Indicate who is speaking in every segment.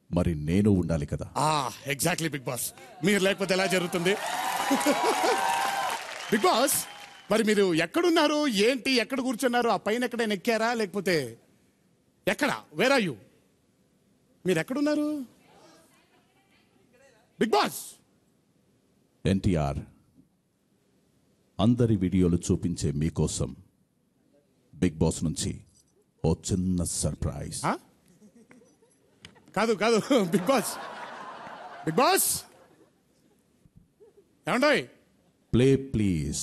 Speaker 1: మరి నేను ఉండాలి కదా
Speaker 2: ఆ ఎగ్జాక్ట్లీ బిగ్ బాస్ మీరు లేకపోతే ఎలా జరుగుతుంది బిగ్ బాస్ మరి మీరు ఎక్కడున్నారు ఏంటి ఎక్కడ కూర్చున్నారు ఆ పైన ఎక్కడైనా ఎక్కారా లేకపోతే ఎక్కడ వేర్ ఆర్ యూ మీరు ఎక్కడున్నారు బిగ్ బాస్
Speaker 1: ఎన్టీఆర్ అందరి వీడియోలు చూపించే మీకోసం బిగ్ బాస్ నుంచి ఓ చిన్న సర్ప్రైజ్
Speaker 2: ఆ? కాదు కాదు బిగ్ బాస్ బిగ్ బాస్ ఏమండోయ్
Speaker 1: ప్లే ప్లీజ్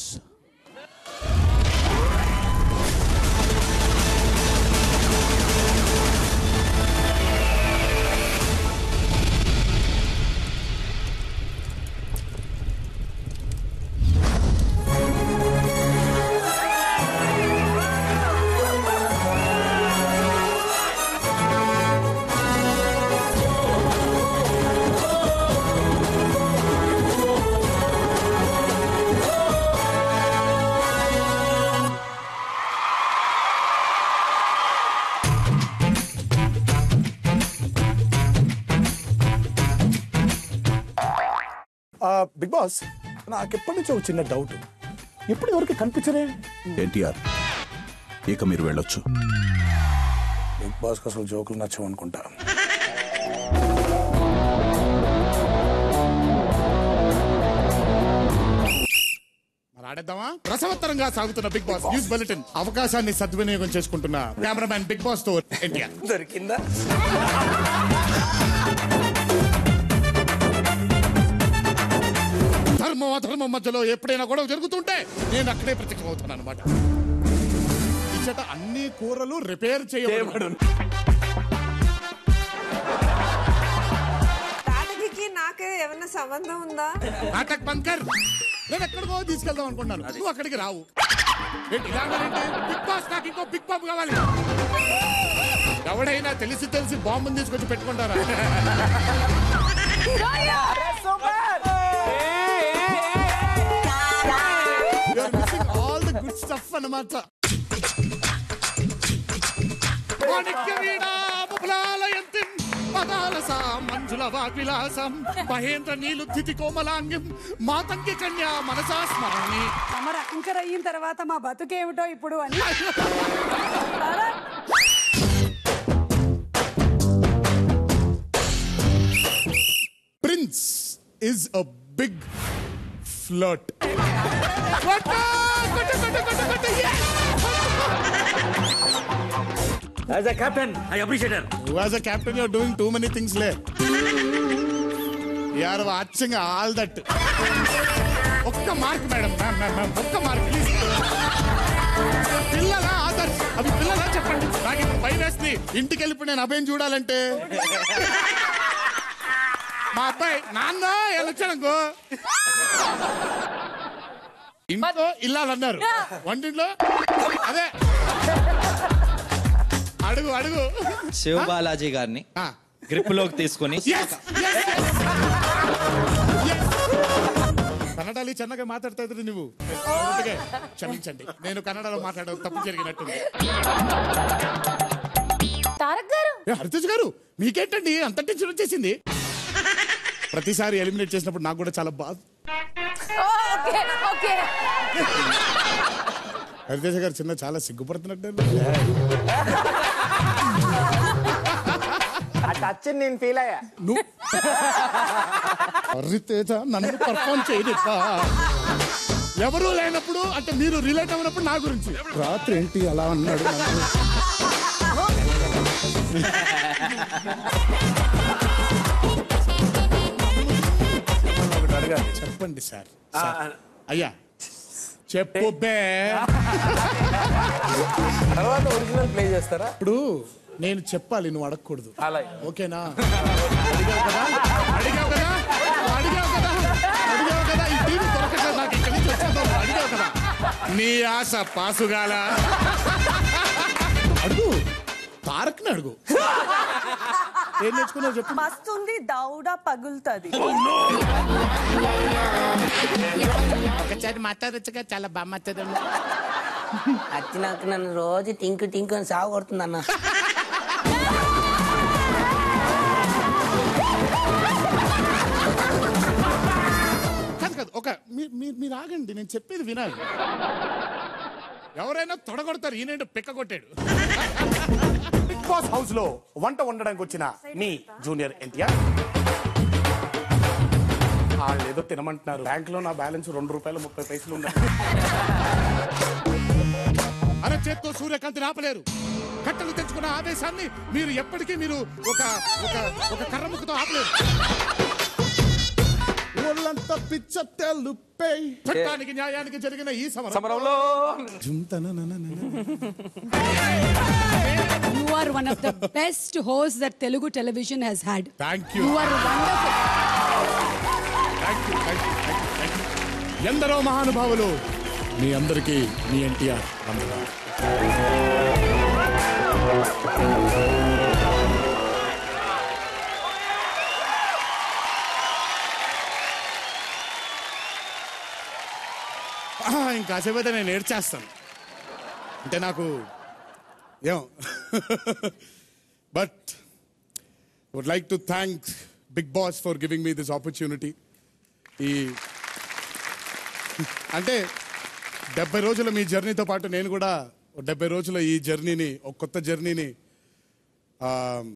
Speaker 3: బిగ్ బాస్ నాకు ఎప్పటి నుంచో ఒక చిన్న డౌట్ ఎప్పుడు ఎవరికి కనిపించరే
Speaker 1: ఎన్టీఆర్ ఇక మీరు వెళ్ళొచ్చు
Speaker 3: బిగ్ బాస్ అసలు జోకులు నచ్చవు అనుకుంటా
Speaker 2: మరి ఆడేద్దామా రసవత్తరంగా సాగుతున్న బిగ్ బాస్ న్యూస్ బులెటిన్ అవకాశాన్ని సద్వినియోగం చేసుకుంటున్న కెమెరామ్యాన్ బిగ్ బాస్ తో ఎన్టీఆర్
Speaker 3: దొరికిందా
Speaker 2: ధర్మం అధర్మం మధ్యలో ఎప్పుడైనా గొడవ జరుగుతుంటే నేను అక్కడే ప్రత్యక్షం అవుతాను అనమాట ఇచ్చట అన్ని కూరలు రిపేర్ చేయబడు
Speaker 4: తాటకి నాకే ఏమన్నా సంబంధం ఉందా
Speaker 2: నాటక్ బంకర్ నేను ఎక్కడికో తీసుకెళ్దాం అనుకున్నాను నువ్వు అక్కడికి రావు ఏంటి ఇలా అన్నారేంటి? బిగ్ బాస్ నాకు ఇంకో బిగ్ బాంబు కావాలి ఎవడైనా తెలిసి తెలిసి బాంబుని తీసుకొచ్చి పెట్టుకుంటారా ఆల్ ద గుడ్ స్టఫ్ అన్నమాట మాణిక్యవీణాములాలయంతిం పదాలసా మంజుల వాగ్విలాసం మహేంద్ర నీలుద్ధితి కోమలాంగిం మాతంగి కన్యా మనసా స్మరణి
Speaker 5: సమర యాంకర్ అయిన తర్వాత మా బతుకేమిటో ఇప్పుడు అని
Speaker 2: prince is a big flirt
Speaker 6: As a captain, I appreciate her.
Speaker 2: As a captain you're doing too many things లే యార్ వాచింగ్ ఆల్ దట్ ఒక్క mark madam ma'am ma'am ma'am ఒక్క మార్క్ ప్లీజ్ పిల్లల ఆదర్శ్ అవి పిల్లలా చెప్పండి నాకు ఇప్పుడు భయం వేస్తుంది ఇంటికి వెళ్ళిపోయి నేను అభయం చూడాలంటే మా అబ్బాయి నాన్న వెళ్ళొచ్చానుకో ఇంట్లో ఇల్లాలన్నారు వంటింట్లో అదే అడుగు అడుగు
Speaker 7: శివ బాలాజీ గారిని
Speaker 2: ఆ.
Speaker 7: గ్రిప్ లోకి తీసుకుని
Speaker 2: Yes! Yes! Yes! కన్నడలో చెన్నగా మాట్లాడుతా నువ్వు అందుకే క్షమించండి నేను కన్నడలో మాట్లాడడం తప్పు జరిగినట్టుంది
Speaker 8: తారక్ గారు
Speaker 2: ఏ, హరితేజ్ గారు మీకేంటండి అంత టెన్షన్ వచ్చేసింది ప్రతిసారి ఎలిమినేట్ చేసినప్పుడు నాకు కూడా చాలా బాధ
Speaker 8: ఓకే ఓకే
Speaker 2: హరితేజ గారు చిన్న చాలా సిగ్గుపడుతున్నట్టు
Speaker 9: ఆ టచ్ నేను ఫీల్ అయ్యా
Speaker 2: నువ్వు హరితేజ నన్ను పర్ఫామ్ చేయనిప్పా ఎవరు లేనప్పుడు అంటే మీరు రిలేట్ అవ్వనప్పుడు నా గురించి రాత్రి ఏంటి అలా అన్నాడు నన్ను. ఒకటి అడగాలి చెప్పండి సార్ సార్. అయ్యా చెప్పు బే
Speaker 9: తర్వాత ఒరిజినల్ ప్లే చేస్తారా
Speaker 2: ఇప్పుడు నేను చెప్పాలి నువ్వు అడగకూడదు
Speaker 9: అలాగే.
Speaker 2: ఓకేనా అడిగావు కదా అడిగావు కదా అడిగావు కదా అడిగావు కదా ఈ టీవీ దొరకట్లేదు నాకు ఇక్కడి నుంచి వచ్చేదో అడిగావు కదా నీ ఆశ పాసుగాల అడుగు తారక్ని అడుగు ఏం నేర్చుకున్నావు చెప్పు
Speaker 4: మస్తుంది దౌడ పగులుతుంది
Speaker 2: ఒకసారి మాట్లాడొచ్చుగా చాలా బాగా మాట్లాడండి
Speaker 10: వచ్చినాక నన్ను రోజు టింకు టింకు అని సాగు కొడుతుంది అన్న
Speaker 2: మీరు మీరు మీరు ఆగండి నేను చెప్పేది వినాలి ఎవరైనా తొడగొడతారు ఈయన పిక్క కొట్టాడు
Speaker 3: బిగ్ బాస్ హౌస్ లో వంట వండడానికి వచ్చిన మీ జూనియర్ ఎన్టీఆర్ వాళ్ళు ఏదో తినమంటున్నారు బ్యాంక్ లో నా బ్యాలెన్స్ రెండు రూపాయలు ముప్పై పైసలు ఉన్నాయి
Speaker 2: అరచేత్తో సూర్యకాంతిని ఆపలేరు కట్టలు తెచ్చుకున్న ఆవేశాన్ని మీరు ఎప్పటికీ మీరు ఒక ఒక ఒక కర్రముక్కతో ఆపలేరు ఒళ్ళంతా పిచ్చ తెలుపే చట్టానికి న్యాయానికి జరిగిన ఈ సమరం
Speaker 9: సమరంలో
Speaker 5: you are one of the best host that Telugu television he's had
Speaker 2: thank you
Speaker 5: you are wonderful
Speaker 2: thank you thank you thank you thank you ఎందరో మహానుభావులు మీ అందరికీ మీ ఎన్టీఆర్ వందనాలు ఆహా, ఇంకాసేపు అయితే నేను ఏడ్చేస్తాను అంటే నాకు ఏం but would like to thank Bigg Boss for giving me this opportunity ఈ అంటే డెబ్బై రోజుల మీ జర్నీతో పాటు నేను కూడా ఓ డెబ్బై రోజుల ఈ జర్నీని ఒక కొత్త జర్నీని